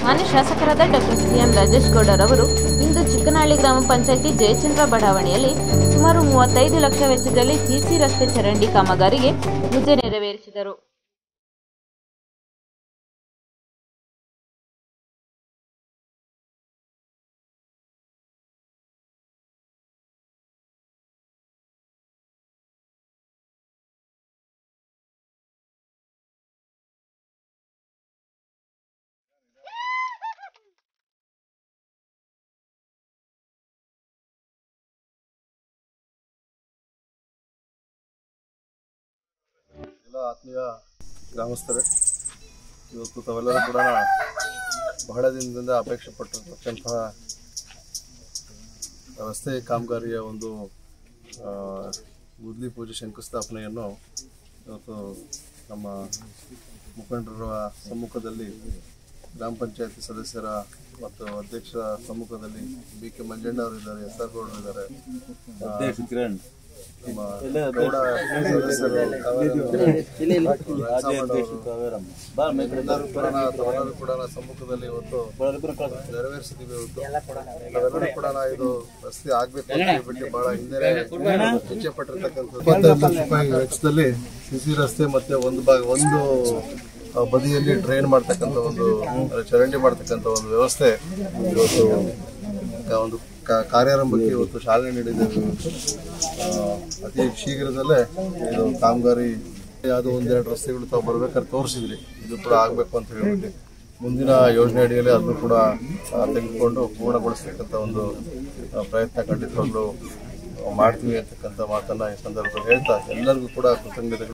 ಮಾನ್ಯ ಶಾಸಕರಾದ doctor CM Rajesh ಗೌಡರವರು ಇಂದು ಚಿಕ್ಕನಹಳ್ಳಿ ಗ್ರಾಮ ಪಂಚಾಯಿತಿ ಜಯಚಂದ್ರ ಬಡಾವಣೆಯಲ್ಲಿ ಸುಮಾರು ಮೂವತ್ತೈದು ಲಕ್ಷ ವೆಚ್ಚದಲ್ಲಿ ಸಿಸಿ ರಸ್ತೆ ಚರಂಡಿ ಕಾಮಗಾರಿಗೆ ಪೂಜೆ ನೆರವೇರಿಸಿದರು ಎಲ್ಲ ಆತ್ಮೀಯ ಗ್ರಾಮಸ್ಥರೇ ಇವತ್ತು ತಾವೆಲ್ಲರೂ ಕೂಡ ಬಹಳ ದಿನದಿಂದ ಅಪೇಕ್ಷೆ ಪಟ್ಟಿರ್ತಕ್ಕಂತಹ ರಸ್ತೆ ಕಾಮಗಾರಿಯ ಒಂದು ಆ, ಗುದ್ಲಿ ಪೂಜೆ ಶಂಕುಸ್ಥಾಪನೆಯನ್ನು ಇವತ್ತು ನಮ್ಮ ಮುಖಂಡರ ಸಮ್ಮುಖದಲ್ಲಿ ಗ್ರಾಮ ಪಂಚಾಯತಿ ಸದಸ್ಯರ ಮತ್ತು ಅಧ್ಯಕ್ಷರ ಸಮ್ಮುಖದಲ್ಲಿ ಬಿ ಕೆ ಮಂಜಣ್ಣ ಅವರು ಇದ್ದಾರೆ ಎಸ್ ಆರ್ ಗೌಡರು ಇದ್ದಾರೆ ಆ, ನಮ್ಮ ಗೌಡ ಸದಸ್ಯರು ಎಲ್ಲರೂ ಕೂಡ ತಾವೆಲ್ಲರೂ ಕೂಡ ಸಮ್ಮುಖದಲ್ಲಿ ಇವತ್ತು ನೆರವೇರಿಸಿದೀವಿ ಇವತ್ತು ನಾವೆಲ್ಲರೂ ಕೂಡ ಇದು ರಸ್ತೆ ಆಗ್ಬೇಕು ಅಂತ ಹೇಳ್ಬಿಟ್ಟು ಬಹಳ ಹಿಂದೆ ಇಚ್ಛೆ ಪಟ್ಟಿರ್ತಕ್ಕಂಥದ್ದು ಇಪ್ಪತ್ತೈದು ಲಕ್ಷ ರೂಪಾಯಿ ವೆಚ್ಚದಲ್ಲಿ ಸಿಸಿ ರಸ್ತೆ ಮತ್ತೆ ಒಂದು ಭಾಗ ಒಂದು ಆ, ಬದಿಯಲ್ಲಿ ಡ್ರೈನ್ ಮಾಡ್ತಕ್ಕಂಥ ಒಂದು ಅಂದ್ರೆ ಚರಂಡಿ ಮಾಡ್ತಕ್ಕಂಥ ಒಂದು ವ್ಯವಸ್ಥೆ ಇವತ್ತು ಕ- ಒಂದು ಕ- ಕಾರ್ಯಾರಂಭಕ್ಕೆ ಇವತ್ತು ಚಾಲನೆ ನೀಡಿದ್ದೇವೆ ಆ, ಅತಿ ಶೀಘ್ರದಲ್ಲೇ ಇದು ಕಾಮಗಾರಿ ಯಾವುದೋ ಒಂದೆರಡು ರಸ್ತೆಗಳು ತಾವು ಬರ್ಬೇಕಾದ್ರೆ ತೋರಿಸಿದ್ರಿ ಇದು ಕೂಡ ಆಗಬೇಕು ಅಂತ ಹೇಳ್ಬಿಟ್ಟು ಮುಂದಿನ ಯೋಜನೆ ಅಡಿಯಲ್ಲಿ ಅದನ್ನು ಕೂಡ ಆ, ತೆಗೆದುಕೊಂಡು ಪೂರ್ಣಗೊಳಿಸ್ತಕ್ಕಂಥ ಒಂದು ಆ, ಪ್ರಯತ್ನ ಖಂಡಿತವಾಗ್ಲೂ ಮಾಡ್ತೀವಿ ಅಂತಕ್ಕಂಥ ಮಾತನ್ನ ಈ ಸಂದರ್ಭದಲ್ಲಿ ಹೇಳ್ತಾ ಎಲ್ಲರಿಗೂ ಕೂಡ ಕೃತಜ್ಞತೆಗಳು